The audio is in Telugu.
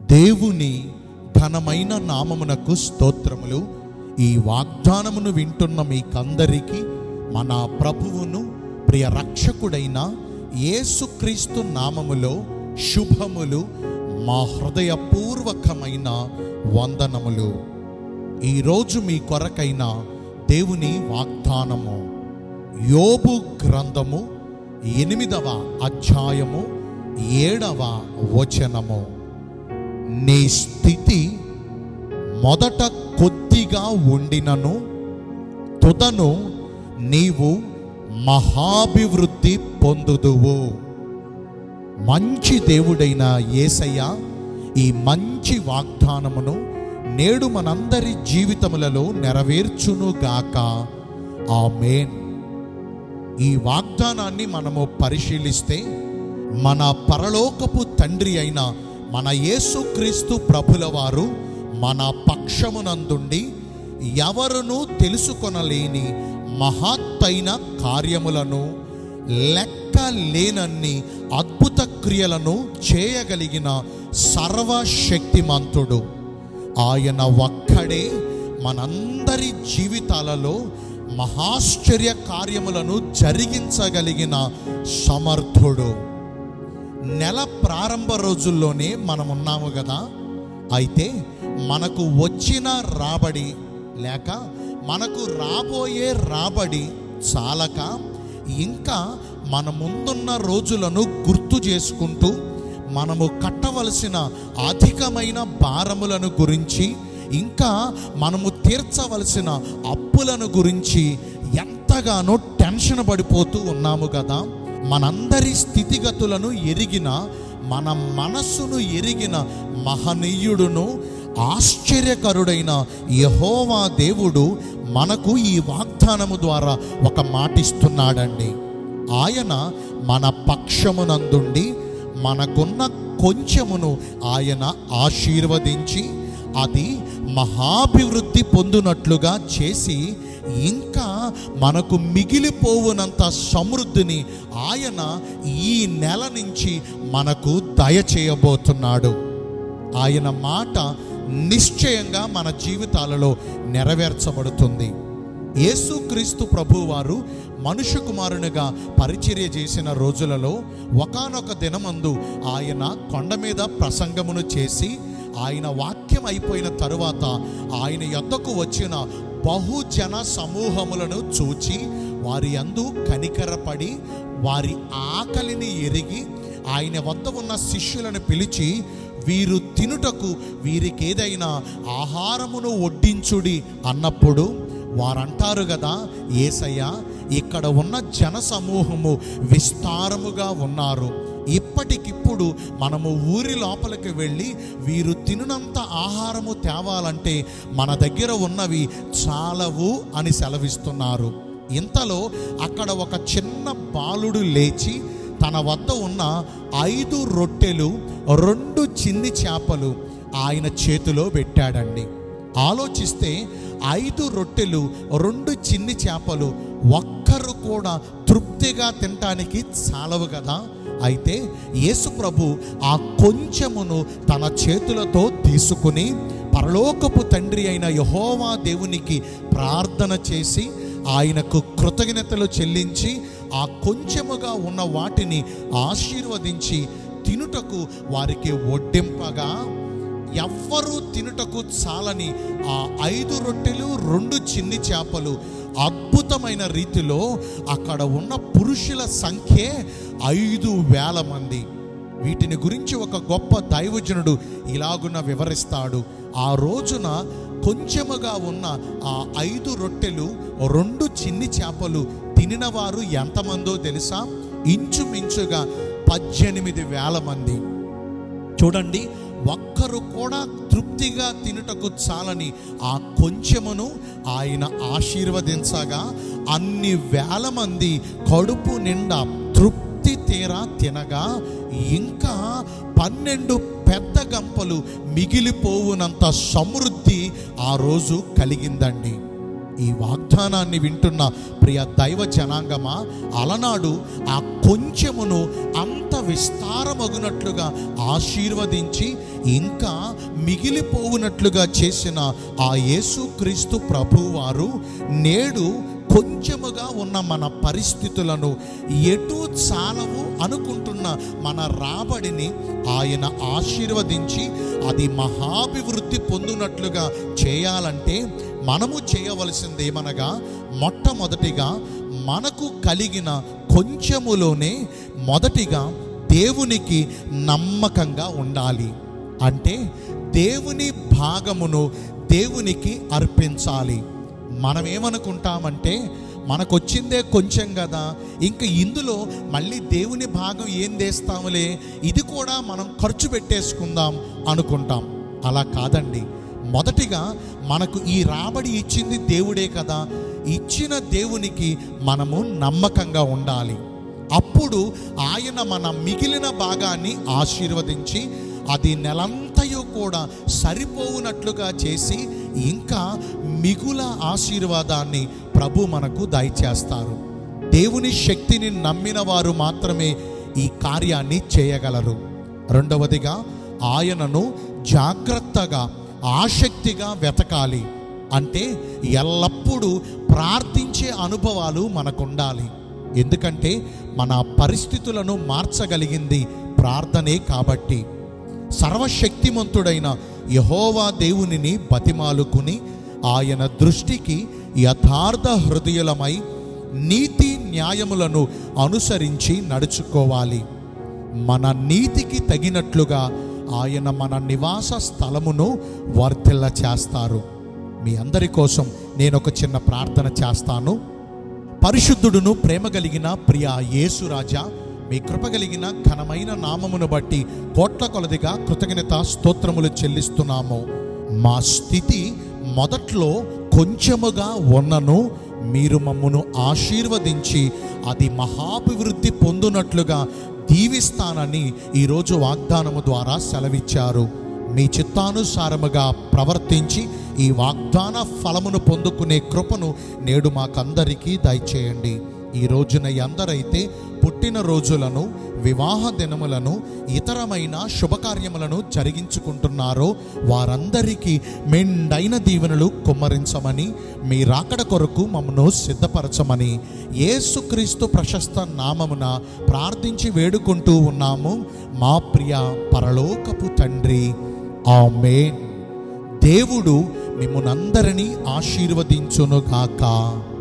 దేవుని ఘనమైన నామమునకు స్తోత్రములు ఈ వాగ్దానమును వింటున్న మీకందరికీ మన ప్రభువును ప్రియ రక్షకుడైన యేసుక్రీస్తు నామములో శుభములు మా హృదయపూర్వకమైన వందనములు ఈరోజు మీ కొరకైన దేవుని వాగ్దానము యోబు గ్రంథము ఎనిమిదవ అధ్యాయము ఏడవ వచనము నీ స్థితి మొదట కొద్దిగా ఉండినను తుదను నీవు మహాభివృద్ధి పొందుదువు మంచి దేవుడైన యేసయ్య ఈ మంచి వాగ్దానమును నేడు మనందరి జీవితములలో నెరవేర్చునుగాక ఆమేన్ ఈ వాగ్దానాన్ని మనము పరిశీలిస్తే మన పరలోకపు తండ్రి అయిన మన యేసుక్రీస్తు ప్రభుల వారు మన పక్షమునందుండి ఎవరునూ తెలుసుకొనలేని మహత్తైన కార్యములను లెక్క లేనన్ని అద్భుత క్రియలను చేయగలిగిన సర్వశక్తిమంతుడు ఆయన ఒక్కడే మనందరి జీవితాలలో మహాశ్చర్య కార్యములను జరిగించగలిగిన సమర్థుడు నెల ప్రారంభ రోజుల్లోనే మనం ఉన్నాము కదా అయితే మనకు వచ్చిన రాబడి లేక మనకు రాబోయే రాబడి చాలక ఇంకా మన ముందున్న రోజులను గుర్తు చేసుకుంటూ మనము కట్టవలసిన అధికమైన భారములను గురించి ఇంకా మనము తీర్చవలసిన అప్పులను గురించి ఎంతగానో టెన్షన్ పడిపోతూ ఉన్నాము కదా మనందరి స్థితిగతులను ఎరిగిన మన మనస్సును ఎరిగిన మహనీయుడును ఆశ్చర్యకరుడైన యహోవా దేవుడు మనకు ఈ వాగ్దానము ద్వారా ఒక మాటిస్తున్నాడండి ఆయన మన పక్షమునందుండి మనకున్న కొంచెమును ఆయన ఆశీర్వదించి అది మహాభివృద్ధి పొందునట్లుగా చేసి ఇంకా మనకు మిగిలిపోవునంత సమృద్ధిని ఆయన ఈ నెల నుంచి మనకు దయచేయబోతున్నాడు ఆయన మాట నిశ్చయంగా మన జీవితాలలో నెరవేర్చబడుతుంది యేసుక్రీస్తు ప్రభువారు మనుష్య కుమారునిగా పరిచర్య చేసిన రోజులలో ఒకానొక దినమందు ఆయన కొండ మీద ప్రసంగమును చేసి ఆయన వాక్యం అయిపోయిన తరువాత ఆయన యొద్దకు వచ్చిన బహుజన సమూహములను చూచి వారి అందు కనికరపడి వారి ఆకలిని ఎరిగి ఆయన వద్ద ఉన్న శిష్యులను పిలిచి వీరు తినుటకు వీరికి ఏదైనా ఆహారమును వడ్డించుడి అన్నప్పుడు వారంటారు కదా ఏసయ్య ఇక్కడ ఉన్న జన సమూహము విస్తారముగా ఉన్నారు ఇప్పటికిప్పుడు మనము ఊరి లోపలికి వెళ్ళి వీరు తినునంత ఆహారము తేవాలంటే మన దగ్గర ఉన్నవి చాలవు అని సెలవిస్తున్నారు ఇంతలో అక్కడ ఒక చిన్న బాలుడు లేచి తన వద్ద ఉన్న ఐదు రొట్టెలు రెండు చిన్ని చేపలు ఆయన చేతిలో పెట్టాడండి ఆలోచిస్తే ఐదు రొట్టెలు రెండు చిన్ని చేపలు ఒక్కరు కూడా తృప్తిగా తినటానికి చాలవు కదా అయితే యేసు ప్రభు ఆ కొంచెమును తన చేతులతో తీసుకుని పరలోకపు తండ్రి అయిన యహోవా దేవునికి ప్రార్థన చేసి ఆయనకు కృతజ్ఞతలు చెల్లించి ఆ కొంచెముగా ఉన్న వాటిని ఆశీర్వదించి తినుటకు వారికి వడ్డింపగా ఎవ్వరూ తినుటకు చాలని ఆ ఐదు రొట్టెలు రెండు చిన్ని చేపలు అద్భుతమైన రీతిలో అక్కడ ఉన్న పురుషుల సంఖ్యే ఐదు వేల మంది వీటిని గురించి ఒక గొప్ప దైవజనుడు ఇలాగున వివరిస్తాడు ఆ రోజున కొంచెముగా ఉన్న ఆ ఐదు రొట్టెలు రెండు చిన్ని చేపలు తినిన వారు ఎంతమందో తెలుసా ఇంచుమించుగా పద్దెనిమిది వేల మంది చూడండి ఒక్కరు కూడా తృప్తిగా తినుటకు చాలని ఆ కొంచెమును ఆయన ఆశీర్వదించగా అన్ని వేల మంది కడుపు నిండా తృప్తి తీరా తినగా ఇంకా పన్నెండు పెద్ద గంపలు మిగిలిపోవునంత సమృద్ధి ఆ రోజు కలిగిందండి ఈ వాగ్దానాన్ని వింటున్న ప్రియ దైవ జనాంగమా అలనాడు ఆ కొంచెమును అంత విస్తారమగునట్లుగా ఆశీర్వదించి ఇంకా మిగిలిపోవునట్లుగా చేసిన ఆ యేసుక్రీస్తు ప్రభువారు నేడు కొంచెముగా ఉన్న మన పరిస్థితులను ఎటు చాలవు అనుకుంటున్న మన రాబడిని ఆయన ఆశీర్వదించి అది మహాభివృద్ధి పొందినట్లుగా చేయాలంటే మనము చేయవలసింది ఏమనగా మొట్టమొదటిగా మనకు కలిగిన కొంచెములోనే మొదటిగా దేవునికి నమ్మకంగా ఉండాలి అంటే దేవుని భాగమును దేవునికి అర్పించాలి మనం ఏమనుకుంటామంటే మనకొచ్చిందే కొంచెం కదా ఇంకా ఇందులో మళ్ళీ దేవుని భాగం ఏం చేస్తాములే ఇది కూడా మనం ఖర్చు పెట్టేసుకుందాం అనుకుంటాం అలా కాదండి మొదటిగా మనకు ఈ రాబడి ఇచ్చింది దేవుడే కదా ఇచ్చిన దేవునికి మనము నమ్మకంగా ఉండాలి అప్పుడు ఆయన మన మిగిలిన భాగాన్ని ఆశీర్వదించి అది నెలంతయు కూడా సరిపోవునట్లుగా చేసి ఇంకా మిగుల ఆశీర్వాదాన్ని ప్రభు మనకు దయచేస్తారు దేవుని శక్తిని నమ్మిన వారు మాత్రమే ఈ కార్యాన్ని చేయగలరు రెండవదిగా ఆయనను జాగ్రత్తగా ఆసక్తిగా వెతకాలి అంటే ఎల్లప్పుడూ ప్రార్థించే అనుభవాలు మనకుండాలి ఎందుకంటే మన పరిస్థితులను మార్చగలిగింది ప్రార్థనే కాబట్టి సర్వశక్తిమంతుడైన యహోవా దేవునిని బతిమాలుకుని ఆయన దృష్టికి యథార్థ హృదయులమై నీతి న్యాయములను అనుసరించి నడుచుకోవాలి మన నీతికి తగినట్లుగా ఆయన మన నివాస స్థలమును వర్ధిల్ల చేస్తారు మీ అందరి కోసం నేను ఒక చిన్న ప్రార్థన చేస్తాను పరిశుద్ధుడును ప్రేమ కలిగిన ప్రియ యేసురాజా మీ కృప కలిగిన ఘనమైన నామమును బట్టి కోట్ల కొలదిగా కృతజ్ఞత స్తోత్రములు చెల్లిస్తున్నాము మా స్థితి మొదట్లో కొంచెముగా ఉన్నను మీరు మమ్మను ఆశీర్వదించి అది మహాభివృద్ధి పొందునట్లుగా దీవిస్తానని ఈరోజు వాగ్దానము ద్వారా సెలవిచ్చారు మీ చిత్తానుసారముగా ప్రవర్తించి ఈ వాగ్దాన ఫలమును పొందుకునే కృపను నేడు మాకందరికీ దయచేయండి ఈ రోజున ఎందరైతే పుట్టిన రోజులను వివాహ దినములను ఇతరమైన శుభకార్యములను జరిగించుకుంటున్నారో వారందరికీ మెండైన దీవెనలు కుమ్మరించమని మీ రాకడ కొరకు మమ్మను సిద్ధపరచమని యేసుక్రీస్తు ప్రశస్త నామమున ప్రార్థించి వేడుకుంటూ ఉన్నాము మా ప్రియ పరలోకపు తండ్రి ఆమేన్ దేవుడు మిమ్మునందరినీ ఆశీర్వదించునుగాక